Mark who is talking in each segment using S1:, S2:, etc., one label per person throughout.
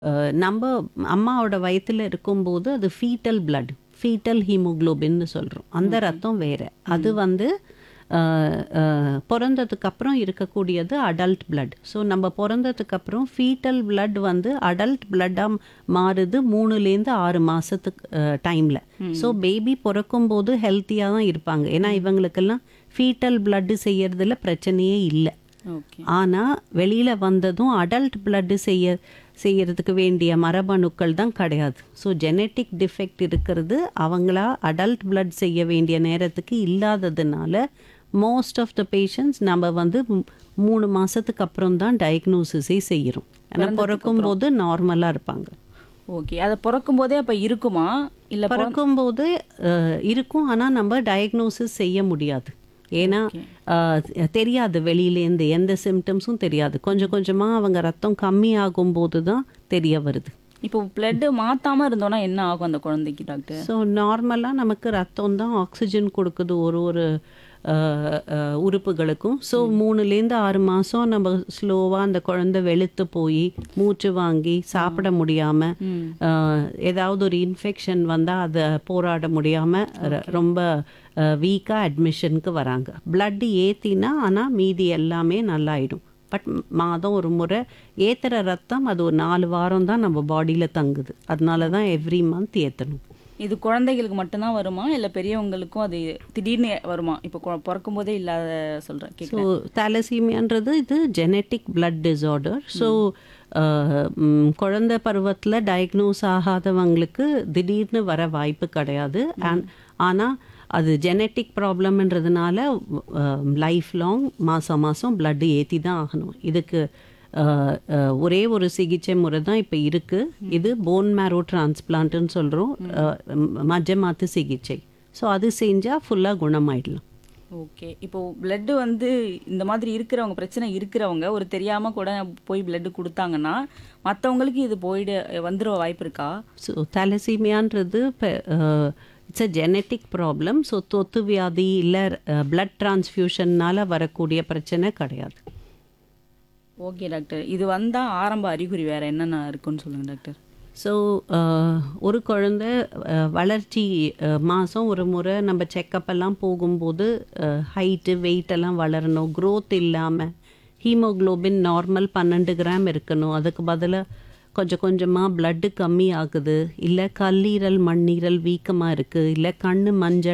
S1: நம்ம அம்மாவோட வயித்துல இருக்கும்போது அது ஃபீட்டல் பிளட் ஃபீட்டல் ஹீமோகுளோபின்னு சொல்கிறோம் அந்த ரத்தம் வேற அது வந்து அஹ், அஹ், பிறந்ததுக்கு அப்புறம் இருக்கக்கூடியது அடல்ட் பிளட் ஸோ நம்ம பிறந்ததுக்கு அப்புறம் ஃபீட்டல் பிளட் வந்து அடல்ட் பிளட்டாக மாறுது மூணுலேருந்து ஆறு மாதத்துக்கு டைமில் ஸோ பேபி பிறக்கும்போது ஹெல்த்தியாக தான் இருப்பாங்க ஏன்னா இவங்களுக்கெல்லாம் ஃபீட்டல் பிளட்டு செய்யறதுல பிரச்சனையே இல்லை
S2: ஓகே
S1: ஆனால் வெளியில் வந்ததும் அடல்ட் பிளட்டு செய்ய செய்யறதுக்கு வேண்டிய மரபணுக்கள் தான் கிடையாது ஸோ ஜெனட்டிக் டிஃபெக்ட் இருக்கிறது அவங்களா அடல்ட் பிளட் செய்ய வேண்டிய நேரத்துக்கு இல்லாததுனால மோஸ்ட் ஆஃப் த பேஷண்ட்ஸ் நம்ம வந்து மூ- மூணு மாதத்துக்கு அப்புறம் தான் டயக்னோசிஸே செய்கிறோம் ஆனால் பிறக்கும் போது நார்மலாக இருப்பாங்க
S2: ஓகே அதை பிறக்கும் போதே அப்ப இருக்குமா இல்ல பிற-
S1: பிறக்கும்போது அஹ், இருக்கும் ஆனால் நம்ம டயக்னோசிஸ் செய்ய முடியாது ஏன்னா அஹ், தெரியாது வெளியிலேருந்து எந்த சிம்டம்ஸும் தெரியாது கொஞ்சம் கொஞ்சமாக அவங்க ரத்தம் கம்மி ஆகும்போது தான் தெரிய வருது
S2: இப்போ பிளட் மாத்தாம இருந்தோம்னா என்ன ஆகும் அந்த குழந்தைக்கு டாக்டர்
S1: ஸோ நார்மலாக நமக்கு ரத்தம் தான் ஆக்சிஜன் கொடுக்குது ஒரு ஒரு அஹ், அஹ், உறுப்புகளுக்கும் ஸோ மூணுலேருந்து ஆறு மாதம் நம்ம ஸ்லோவாக அந்த குழந்தை வெளுத்து போய் மூச்சு வாங்கி சாப்பிட முடியாமல் ஏதாவது ஒரு இன்ஃபெக்ஷன் வந்தால் அதை போராட முடியாமல் ரொம்ப வீக்காக அட்மிஷனுக்கு வராங்க பிளட் ஏற்றினா ஆனால் மீதி எல்லாமே நல்லாயிடும் பட் மாதம் ஒரு முறை ஏற்றுற ரத்தம் அது ஒரு நாலு வாரம் தான் நம்ம பாடியில் தங்குது அதனால தான் எவ்ரி மந்த் ஏற்றணும்
S2: இது குழந்தைகளுக்கு மட்டும்தான் வருமா இல்ல பெரியவங்களுக்கும் அது திடீர்னு வருமா இப்போ கு- பிறக்கும் போதே இல்லாத சொல்றேன்
S1: ஸோ
S2: கேட்குறேன்
S1: தாலசீமியான்றது இது ஜெனட்டிக் பிளட் டிஸார்டர் ஸோ குழந்தை பருவத்தில் டயக்னோஸ் ஆகாதவங்களுக்கு திடீர்னு வர வாய்ப்பு கிடையாது அண்ட் ஆனால் அது ஜெனட்டிக் ப்ராப்ளம்ன்றதுனால லைஃப் லாங் மாதம் மாதம் blood ஏற்றி தான் ஆகணும் இதுக்கு அஹ், அஹ், ஒரே ஒரு சிகிச்சை முறை தான் இப்போ இருக்குது இது போன் மேரோ டிரான்ஸ்பிளான்ட்னு சொல்கிறோம் மஜ்ஜ மாத்து சிகிச்சை ஸோ அது செஞ்சால் ஃபுல்லாக குணமாயிடலாம்
S2: ஓகே இப்போ பிளட் வந்து இந்த மாதிரி இருக்கிறவங்க பிரச்சனை இருக்கிறவங்க ஒரு தெரியாம கூட போய் பிளட் கொடுத்தாங்கன்னா மத்தவங்களுக்கு இது போயிட வந்துட வாய்ப்பு இருக்கா
S1: ஸோ தலசீமியான்றது it's a genetic problem so தொத்து வியாதி இல்லை பிளட் டிரான்ஸ்ஃபியூஷன்னால வரக்கூடிய பிரச்சனை கிடையாது
S2: ஓகே டாக்டர் இது வந்தா ஆரம்ப அறிகுறி வேற என்னென்ன இருக்குன்னு சொல்லுங்க டாக்டர்
S1: ஸோ ஒரு குழந்தை அஹ், வளர்ச்சி மாதம் ஒரு முறை நம்ம செக்கப் எல்லாம் போகும்போது ஹைட்டு வெயிட் எல்லாம் வளரணும் growth இல்லாமல் ஹீமோகுளோபின் நார்மல் பன்னெண்டு கிராம் இருக்கணும் அதுக்கு பதிலாக கொஞ்சம் கொஞ்சமாக blood கம்மி ஆகுது இல்லை கல்லீரல் மண்ணீரல் வீக்கமாக இருக்குது இல்லை கண்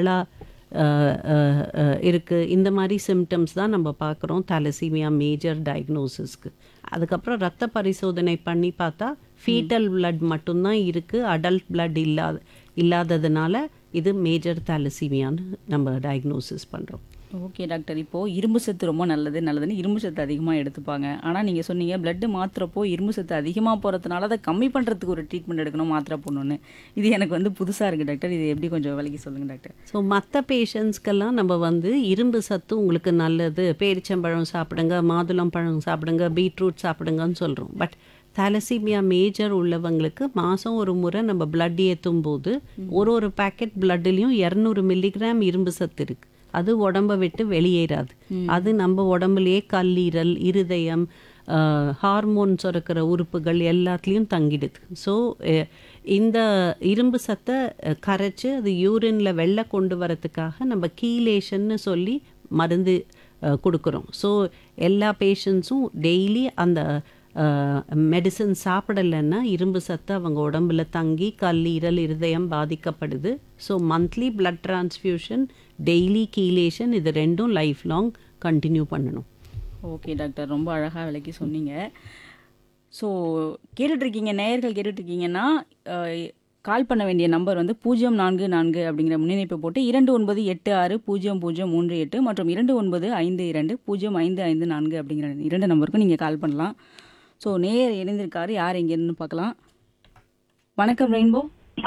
S1: மஞ்சளாக இருக்குது இந்த மாதிரி சிம்டம்ஸ் தான் நம்ம பார்க்குறோம் தலசீமியா மேஜர் டயக்னோசிஸ்க்கு அதுக்கப்புறம் ரத்த பரிசோதனை பண்ணி பார்த்தா ஃபீட்டல் blood மட்டும்தான் இருக்குது அடல்ட் blood இல்லாத இல்லாததுனால இது மேஜர் தலசீமியான்னு நம்ம டயக்னோசிஸ் பண்ணுறோம்
S2: ஓகே டாக்டர் இப்போ இரும்பு சத்து ரொம்ப நல்லது நல்லதுன்னு இரும்பு சத்து அதிகமாக எடுத்துப்பாங்க ஆனால் நீங்கள் சொன்னீங்க பிளட் மாத்திரப்போ இரும்பு சத்து அதிகமாக போகிறதுனால அதை கம்மி பண்ணுறதுக்கு ஒரு ட்ரீட்மெண்ட் எடுக்கணும் மாத்திரை போடணும்னு இது எனக்கு வந்து புதுசாக இருக்குது டாக்டர் இது எப்படி கொஞ்சம் விலகி சொல்லுங்கள் டாக்டர்
S1: ஸோ மற்ற பேஷண்ட்ஸ்க்கெல்லாம் நம்ம வந்து இரும்பு சத்து உங்களுக்கு நல்லது பேரிச்சம்பழம் சாப்பிடுங்க மாதுளம் பழம் சாப்பிடுங்க பீட்ரூட் சாப்பிடுங்கன்னு சொல்கிறோம் பட் தலசீமியா மேஜர் உள்ளவங்களுக்கு மாதம் ஒரு முறை நம்ம பிளட் ஏற்றும் போது ஒரு ஒரு பேக்கெட் பிளட்லேயும் இரநூறு மில்லிகிராம் இரும்பு சத்து இருக்குது அது உடம்ப விட்டு வெளியேறாது அது நம்ம உடம்புலயே கல்லீரல் இருதயம் ஹார்மோன் சுரக்கிற உறுப்புகள் எல்லாத்துலேயும் தங்கிடுது ஸோ இந்த இரும்பு சத்தை அஹ், கரைச்சு அது யூரின்ல வெளில கொண்டு வரதுக்காக நம்ம கீலேஷன்னு சொல்லி மருந்து அஹ், கொடுக்குறோம் ஸோ எல்லா பேஷண்ட்ஸும் டெய்லி அந்த மெடிசன் சாப்பிடலைன்னா இரும்பு சத்து அவங்க உடம்புல தங்கி கல்லீரல் இருதயம் பாதிக்கப்படுது so monthly blood transfusion daily chelation இது ரெண்டும் லைஃப் லாங் கண்டினியூ பண்ணணும்
S2: ஓகே டாக்டர் ரொம்ப அழகாக விளக்கி சொன்னீங்க ஸோ கேட்டுட்ருக்கீங்க நேயர்கள் கேட்டுட்ருக்கீங்கன்னா கால் பண்ண வேண்டிய நம்பர் வந்து பூஜ்ஜியம் நான்கு நான்கு அப்படிங்கிற முன்னிணைப்பை போட்டு இரண்டு ஒன்பது எட்டு ஆறு பூஜ்ஜியம் பூஜ்ஜியம் மூன்று எட்டு மற்றும் இரண்டு ஒன்பது ஐந்து இரண்டு பூஜ்ஜியம் ஐந்து ஐந்து நான்கு அப்படிங்கிற இரண்டு நம்பருக்கும் நீங்கள் கால் பண்ணலாம் ஸோ நேயர் இணைந்திருக்காரு யார் எங்கேருந்து பார்க்கலாம் வணக்கம் ரெயின்போ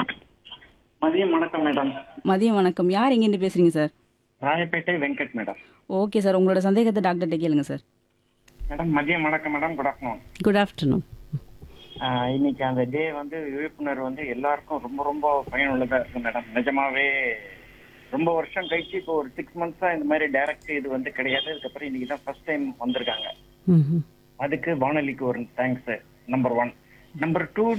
S3: மதியம் வணக்கம் மேடம்
S2: மதியம் வணக்கம் யார் எங்கேருந்து பேசுகிறீங்க sir
S3: Royapettah Venkat madam
S2: okay sir உங்களோட சந்தேகத்தை டாக்டர்கிட்ட கேளுங்க சார்
S3: மேடம் மதியம் வணக்கம் madam good afternoon
S1: good afternoon
S3: இன்னைக்கு அந்த டே வந்து விழிப்புணர்வு வந்து எல்லாருக்கும் ரொம்ப ரொம்ப பயனுள்ளதா இருக்கு மேடம் நிஜமாவே ரொம்ப வருஷம் கழிச்சு இப்போ ஒரு சிக்ஸ் மந்த்ஸா இந்த மாதிரி டைரக்ட் இது வந்து கிடையாது அதுக்கப்புறம் இன்னைக்கு தான் ஃபர்ஸ்ட் டைம் வந்திருக்காங்க
S1: ம்
S3: அதுக்கு வானொலிக்கு ஒரு thanks number one number two